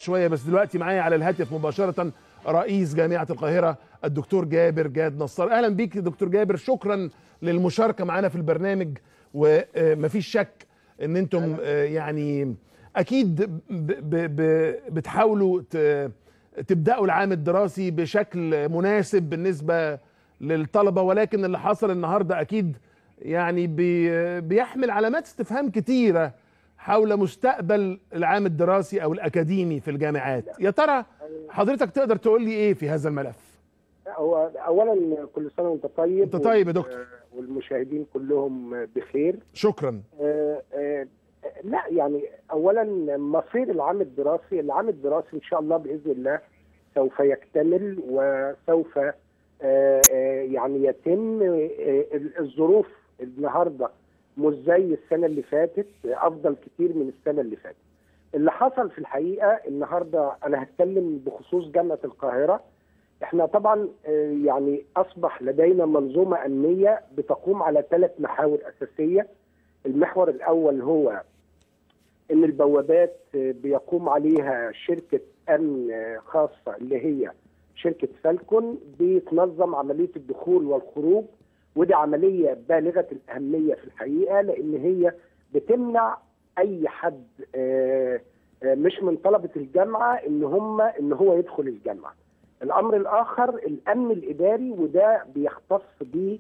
شويه بس دلوقتي معايا على الهاتف مباشره رئيس جامعه القاهره الدكتور جابر جاد نصار اهلا بيك دكتور جابر شكرا للمشاركه معانا في البرنامج ومفيش شك ان انتم يعني اكيد ب ب ب بتحاولوا تبداوا العام الدراسي بشكل مناسب بالنسبه للطلبه ولكن اللي حصل النهارده اكيد يعني بي بيحمل علامات استفهام كتيره حول مستقبل العام الدراسي او الاكاديمي في الجامعات يا ترى حضرتك تقدر تقول لي ايه في هذا الملف هو اولا كل سنه وانت طيب انت طيب يا دكتور والمشاهدين كلهم بخير شكرا آه آه لا يعني اولا مصير العام الدراسي العام الدراسي ان شاء الله باذن الله سوف يكتمل وسوف آه يعني يتم الظروف النهارده مش زي السنه اللي فاتت افضل كتير من السنه اللي فاتت اللي حصل في الحقيقه النهارده انا هتكلم بخصوص جامعه القاهره احنا طبعا يعني اصبح لدينا منظومه امنيه بتقوم على ثلاث محاور اساسيه المحور الاول هو ان البوابات بيقوم عليها شركه امن خاصه اللي هي شركه فالكون بتنظم عمليه الدخول والخروج ودي عمليه بالغه الاهميه في الحقيقه لان هي بتمنع اي حد مش من طلبه الجامعه ان هم ان هو يدخل الجامعه. الامر الاخر الامن الاداري وده بيختص ب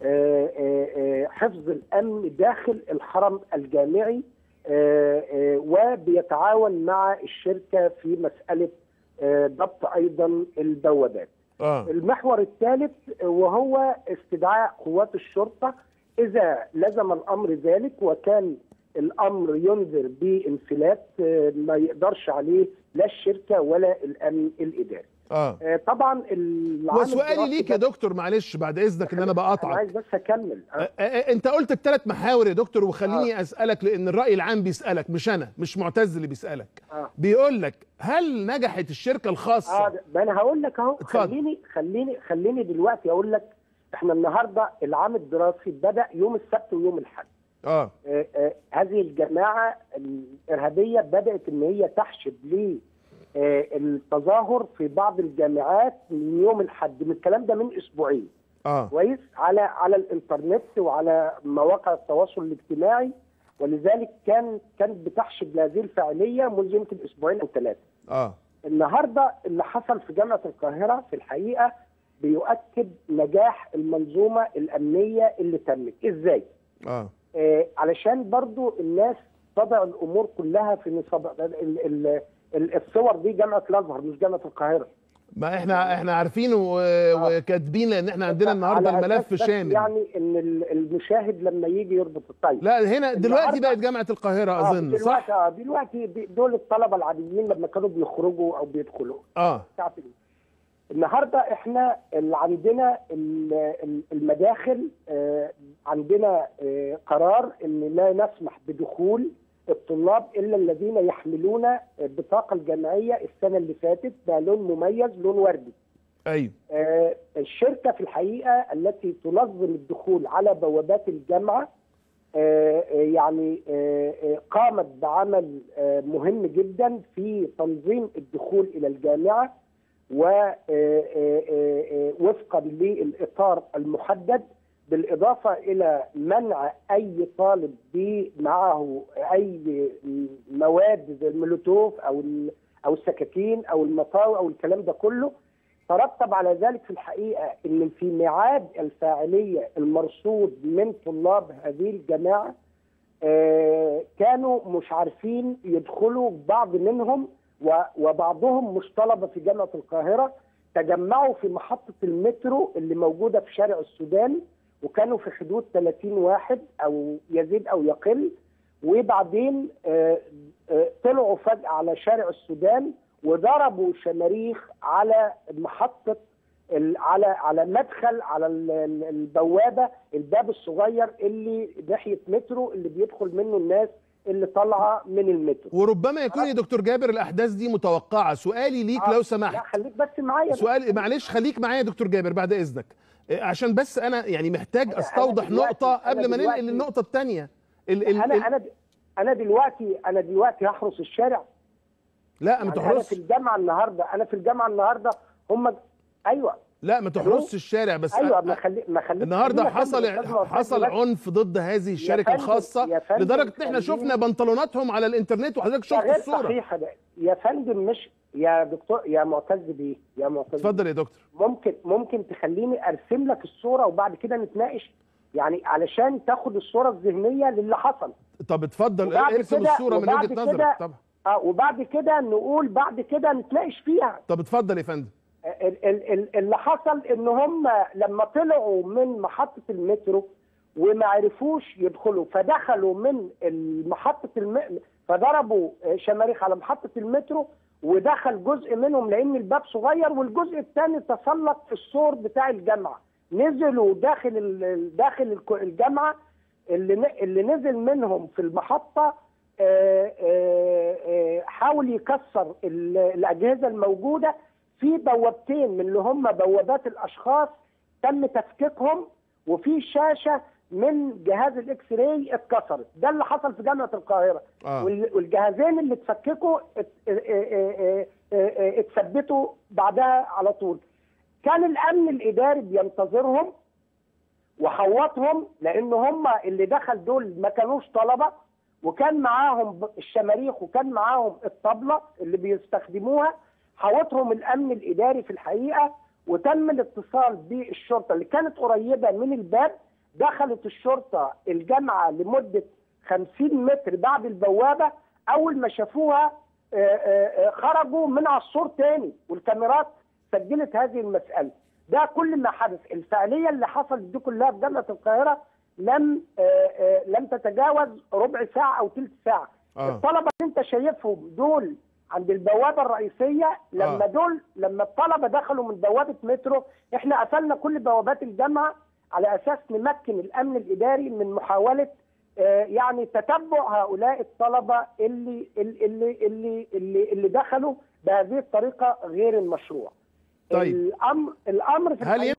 حفظ الامن داخل الحرم الجامعي وبيتعاون مع الشركه في مساله ضبط ايضا البوابات. آه. المحور الثالث وهو استدعاء قوات الشرطه اذا لزم الامر ذلك وكان الامر ينذر بانفلات ما يقدرش عليه لا الشركه ولا الامن الاداري. اه طبعا وسؤالي ليك يا دكتور معلش بعد اذنك ان انا بقاطعك انا عايز بس اكمل أه. أه انت قلت الثلاث محاور يا دكتور وخليني آه. اسالك لان الراي العام بيسالك مش انا مش معتز اللي بيسالك آه. بيقول لك هل نجحت الشركه الخاصه اه ما انا هقول لك اهو خليني خليني خليني دلوقتي اقول لك احنا النهارده العام الدراسي بدا يوم السبت ويوم الاحد آه. آه آه هذه الجماعه الارهابيه بدات ان هي تحشد ليه آه التظاهر في بعض الجامعات من يوم الاحد من الكلام ده من اسبوعين اه كويس على على الانترنت وعلى مواقع التواصل الاجتماعي ولذلك كان كانت بتحشد لهذه الفعاليه منذ يمكن اسبوعين او ثلاثه اه النهارده اللي حصل في جامعه القاهره في الحقيقه بيؤكد نجاح المنظومه الامنيه اللي تمت ازاي اه, آه علشان برضو الناس تضع الامور كلها في نصاب ال ال الصور دي جامعه الازهر مش جامعه القاهره ما احنا احنا عارفين وكاتبين لان احنا عندنا النهارده الملف شامل يعني ان المشاهد لما يجي يربط الطيب لا هنا دلوقتي بقت جامعه القاهره اظن دلوقتي صح اه دلوقتي دول الطلبه العاديين لما كانوا بيخرجوا او بيدخلوا اه النهارده احنا اللي عندنا المداخل آه عندنا آه قرار ان لا نسمح بدخول الطلاب الا الذين يحملون البطاقه الجامعيه السنه اللي فاتت بلون مميز لون وردي. ايوه. آه الشركه في الحقيقه التي تنظم الدخول على بوابات الجامعه آه يعني آه قامت بعمل آه مهم جدا في تنظيم الدخول الى الجامعه ووفقا للاطار المحدد بالاضافه الى منع اي طالب معه اي مواد زي المولوتوف او او السكاكين او المطاوي او الكلام ده كله ترتب على ذلك في الحقيقه ان في ميعاد الفاعليه المرصود من طلاب هذه الجماعه كانوا مش عارفين يدخلوا بعض منهم وبعضهم مش طلبه في جامعه القاهره تجمعوا في محطه المترو اللي موجوده في شارع السودان وكانوا في حدود 30 واحد او يزيد او يقل وبعدين آآ آآ طلعوا فجاه على شارع السودان وضربوا شماريخ على محطه على على مدخل على البوابه الباب الصغير اللي ناحيه مترو اللي بيدخل منه الناس اللي طالعه من المترو وربما يكون يا دكتور جابر الاحداث دي متوقعه سؤالي ليك آه لو سمحت لا خليك بس معايا سؤال معلش خليك معايا يا دكتور جابر بعد اذنك عشان بس انا يعني محتاج استوضح دلوقتي- نقطه أنا قبل ما ننقل دلوقتي- للنقطه الثانيه ال ال انا ال انا انا دلوقتي انا دلوقتي هحرس الشارع لا ما يعني انا في تحرصش الجامعه النهارده انا في الجامعه النهارده هم ايوه لا ما تحرصش الشارع بس ايوه ما خلي ما خلي النهارده خلينا حصل أكمل أستاذ معتز حصل بس. عنف ضد هذه الشركه فندم- الخاصه يا فندم لدرجه ان احنا خليني- شفنا بنطلوناتهم على الانترنت وحضرتك ده شفت غير الصوره صحيح ده يا فندم مش يا دكتور يا معتز بيه يا معتز اتفضل يا دكتور ممكن ممكن تخليني ارسم لك الصوره وبعد كده نتناقش يعني علشان تاخد الصوره الذهنيه للي حصل طب اتفضل وبعد ارسم كده- الصوره من وبعد وجهه كده- نظرك طبعا اه وبعد كده نقول بعد كده نتناقش فيها طب اتفضل يا فندم ال- ال- ال- اللي حصل ان هم لما طلعوا من محطه المترو وما عرفوش يدخلوا فدخلوا من محطه الم... فضربوا شماريخ على محطه المترو ودخل جزء منهم لان الباب صغير والجزء الثاني تسلق في السور بتاع الجامعه نزلوا داخل ال- داخل الك- الجامعه اللي ن- اللي نزل منهم في المحطه آه، آه، آه، حاول يكسر ال- الاجهزه الموجوده في بوابتين من اللي هم بوابات الاشخاص تم تفكيكهم وفي شاشه من جهاز الاكس راي اتكسرت ده اللي حصل في جامعه القاهره آه. وال- والجهازين اللي اتفككوا ات- اه- اه- اه- اه- اتثبتوا بعدها على طول كان الامن الاداري بينتظرهم وحوطهم لان هم اللي دخل دول ما كانوش طلبه وكان معاهم ب- الشماريخ وكان معاهم الطبله اللي بيستخدموها حوطهم الامن الاداري في الحقيقه وتم الاتصال بالشرطه اللي كانت قريبه من الباب دخلت الشرطه الجامعه لمده 50 متر بعد البوابه اول ما شافوها آه، آه، آه، خرجوا من على السور تاني والكاميرات سجلت هذه المساله ده كل ما حدث الفعاليه اللي حصلت دي كلها في جامعه القاهره لم آه، آه، لم تتجاوز ربع ساعه او ثلث ساعه آه. الطلبه اللي انت شايفهم دول عند البوابه الرئيسيه لما آه. دول لما الطلبه دخلوا من بوابه مترو احنا قفلنا كل بوابات الجامعه على اساس نمكن الامن الاداري من محاوله آه، يعني تتبع هؤلاء الطلبه اللي اللي اللي اللي, اللي دخلوا بهذه الطريقه غير المشروع طيب. الامر الامر في هل الحقيقة